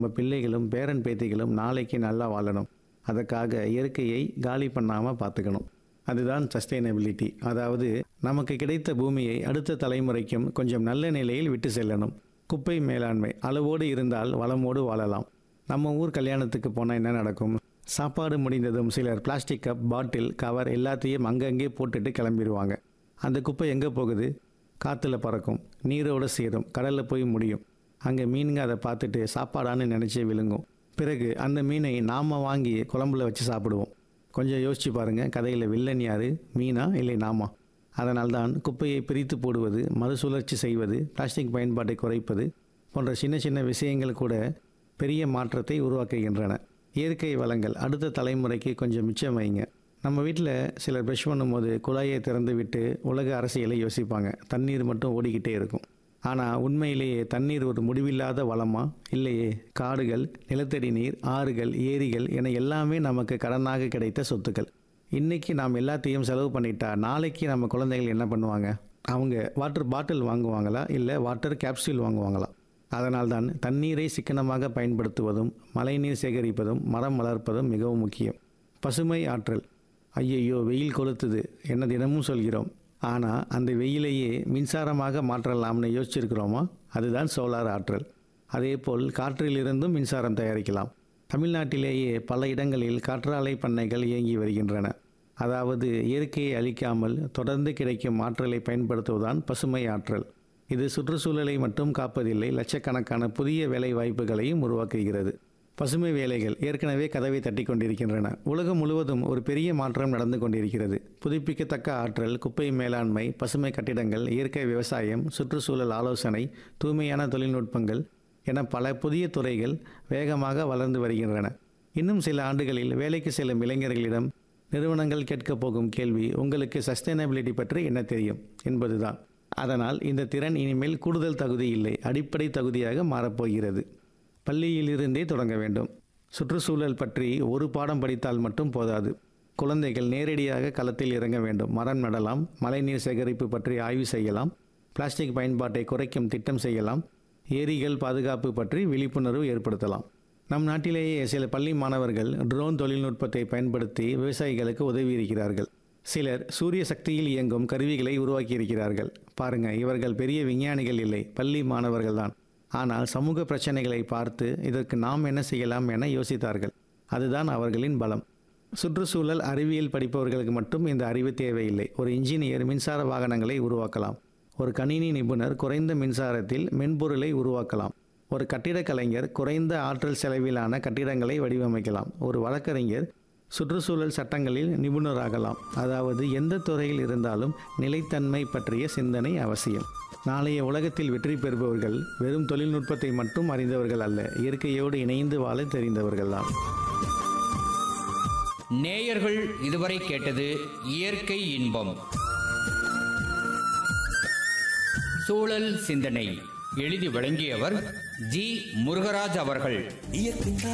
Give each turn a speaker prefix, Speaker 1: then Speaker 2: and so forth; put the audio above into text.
Speaker 1: நம்ம பிள்ளைகளும் பேரன் பேத்திகளும் நாளைக்கு நல்லா வாழணும் அதுக்காக இயற்கையை காலி பண்ணாமல் பார்த்துக்கணும் அதுதான் சஸ்டைனபிலிட்டி அதாவது நமக்கு கிடைத்த பூமியை அடுத்த தலைமுறைக்கும் கொஞ்சம் நல்ல நிலையில் விட்டு செல்லணும் குப்பை மேலாண்மை அளவோடு இருந்தால் வளமோடு வாழலாம் நம்ம ஊர் கல்யாணத்துக்கு போனால் என்ன நடக்கும் சாப்பாடு முடிந்ததும் சிலர் பிளாஸ்டிக் கப் பாட்டில் கவர் எல்லாத்தையும் அங்கங்கே போட்டுட்டு கிளம்பிடுவாங்க அந்த குப்பை எங்கே போகுது காற்றுல பறக்கும் நீரோடு சேரும் கடலில் போய் முடியும் அங்கே மீனுங்க அதை பார்த்துட்டு சாப்பாடான்னு நினச்சி விழுங்கும் பிறகு அந்த மீனை நாம் வாங்கி குழம்புல வச்சு சாப்பிடுவோம் கொஞ்சம் யோசிச்சு பாருங்கள் கதையில் வில்லன் யாரு மீனா இல்லை நாமா அதனால்தான் குப்பையை பிரித்து போடுவது மறுசுழற்சி செய்வது பிளாஸ்டிக் பயன்பாட்டை குறைப்பது போன்ற சின்ன சின்ன விஷயங்கள் கூட பெரிய மாற்றத்தை உருவாக்குகின்றன இயற்கை வளங்கள் அடுத்த தலைமுறைக்கு கொஞ்சம் மிச்சம் வைங்க நம்ம வீட்டில் சிலர் ப்ரஷ் பண்ணும்போது குழாயை திறந்து விட்டு உலக அரசியலை யோசிப்பாங்க தண்ணீர் மட்டும் ஓடிக்கிட்டே இருக்கும் ஆனால் உண்மையிலேயே தண்ணீர் ஒரு முடிவில்லாத வளமா இல்லையே காடுகள் நிலத்தடி நீர் ஆறுகள் ஏரிகள் என எல்லாமே நமக்கு கடனாக கிடைத்த சொத்துக்கள் இன்னைக்கு நாம் எல்லாத்தையும் செலவு பண்ணிட்டா நாளைக்கு நம்ம குழந்தைகள் என்ன பண்ணுவாங்க அவங்க வாட்டர் பாட்டில் வாங்குவாங்களா இல்லை வாட்டர் கேப்சூல் வாங்குவாங்களா அதனால்தான் தண்ணீரை சிக்கனமாக பயன்படுத்துவதும் மழைநீர் சேகரிப்பதும் மரம் வளர்ப்பதும் மிகவும் முக்கியம் பசுமை ஆற்றல் ஐயையோ வெயில் கொளுத்துது என்ன தினமும் சொல்கிறோம் ஆனால் அந்த வெயிலையே மின்சாரமாக மாற்றலாம்னு யோசிச்சிருக்கிறோமா அதுதான் சோலார் ஆற்றல் அதேபோல் காற்றிலிருந்தும் மின்சாரம் தயாரிக்கலாம் தமிழ்நாட்டிலேயே பல இடங்களில் காற்றாலை பண்ணைகள் இயங்கி வருகின்றன அதாவது இயற்கையை அழிக்காமல் தொடர்ந்து கிடைக்கும் ஆற்றலை பயன்படுத்துவதுதான் பசுமை ஆற்றல் இது சுற்றுச்சூழலை மட்டும் காப்பதில்லை லட்சக்கணக்கான புதிய வேலை வாய்ப்புகளையும் உருவாக்குகிறது பசுமை வேலைகள் ஏற்கனவே கதவை தட்டி கொண்டிருக்கின்றன உலகம் முழுவதும் ஒரு பெரிய மாற்றம் நடந்து கொண்டிருக்கிறது புதுப்பிக்கத்தக்க ஆற்றல் குப்பை மேலாண்மை பசுமை கட்டிடங்கள் இயற்கை விவசாயம் சுற்றுச்சூழல் ஆலோசனை தூய்மையான தொழில்நுட்பங்கள் என பல புதிய துறைகள் வேகமாக வளர்ந்து வருகின்றன இன்னும் சில ஆண்டுகளில் வேலைக்கு செல்லும் இளைஞர்களிடம் நிறுவனங்கள் கேட்கப் போகும் கேள்வி உங்களுக்கு சஸ்டைனபிலிட்டி பற்றி என்ன தெரியும் என்பதுதான் அதனால் இந்த திறன் இனிமேல் கூடுதல் தகுதி இல்லை அடிப்படை தகுதியாக மாறப்போகிறது பள்ளியிலிருந்தே தொடங்க வேண்டும் சுற்றுச்சூழல் பற்றி ஒரு பாடம் படித்தால் மட்டும் போதாது குழந்தைகள் நேரடியாக களத்தில் இறங்க வேண்டும் மரம் நடலாம் மழைநீர் சேகரிப்பு பற்றி ஆய்வு செய்யலாம் பிளாஸ்டிக் பயன்பாட்டை குறைக்கும் திட்டம் செய்யலாம் ஏரிகள் பாதுகாப்பு பற்றி விழிப்புணர்வு ஏற்படுத்தலாம் நம் நாட்டிலேயே சில பள்ளி மாணவர்கள் ட்ரோன் தொழில்நுட்பத்தை பயன்படுத்தி விவசாயிகளுக்கு உதவி இருக்கிறார்கள் சிலர் சூரிய சக்தியில் இயங்கும் கருவிகளை உருவாக்கியிருக்கிறார்கள் பாருங்க இவர்கள் பெரிய விஞ்ஞானிகள் இல்லை பள்ளி மாணவர்கள்தான் ஆனால் சமூக பிரச்சனைகளை பார்த்து இதற்கு நாம் என்ன செய்யலாம் என யோசித்தார்கள் அதுதான் அவர்களின் பலம் சுற்றுச்சூழல் அறிவியல் படிப்பவர்களுக்கு மட்டும் இந்த அறிவு தேவையில்லை ஒரு இன்ஜினியர் மின்சார வாகனங்களை உருவாக்கலாம் ஒரு கணினி நிபுணர் குறைந்த மின்சாரத்தில் மென்பொருளை உருவாக்கலாம் ஒரு கட்டிடக் கலைஞர் குறைந்த ஆற்றல் செலவிலான கட்டிடங்களை வடிவமைக்கலாம் ஒரு வழக்கறிஞர் சுற்றுச்சூழல் சட்டங்களில் நிபுணராகலாம் அதாவது எந்த துறையில் இருந்தாலும் நிலைத்தன்மை பற்றிய சிந்தனை அவசியம் நாளைய உலகத்தில் வெற்றி பெறுபவர்கள் வெறும் தொழில்நுட்பத்தை மட்டும் அறிந்தவர்கள் அல்ல இயற்கையோடு இணைந்து வாழ தெரிந்தவர்கள்தான்
Speaker 2: நேயர்கள் இதுவரை கேட்டது இயற்கை இன்பம் சூழல் சிந்தனை எழுதி வழங்கியவர் ஜி முருகராஜ் அவர்கள்
Speaker 3: இயற்கை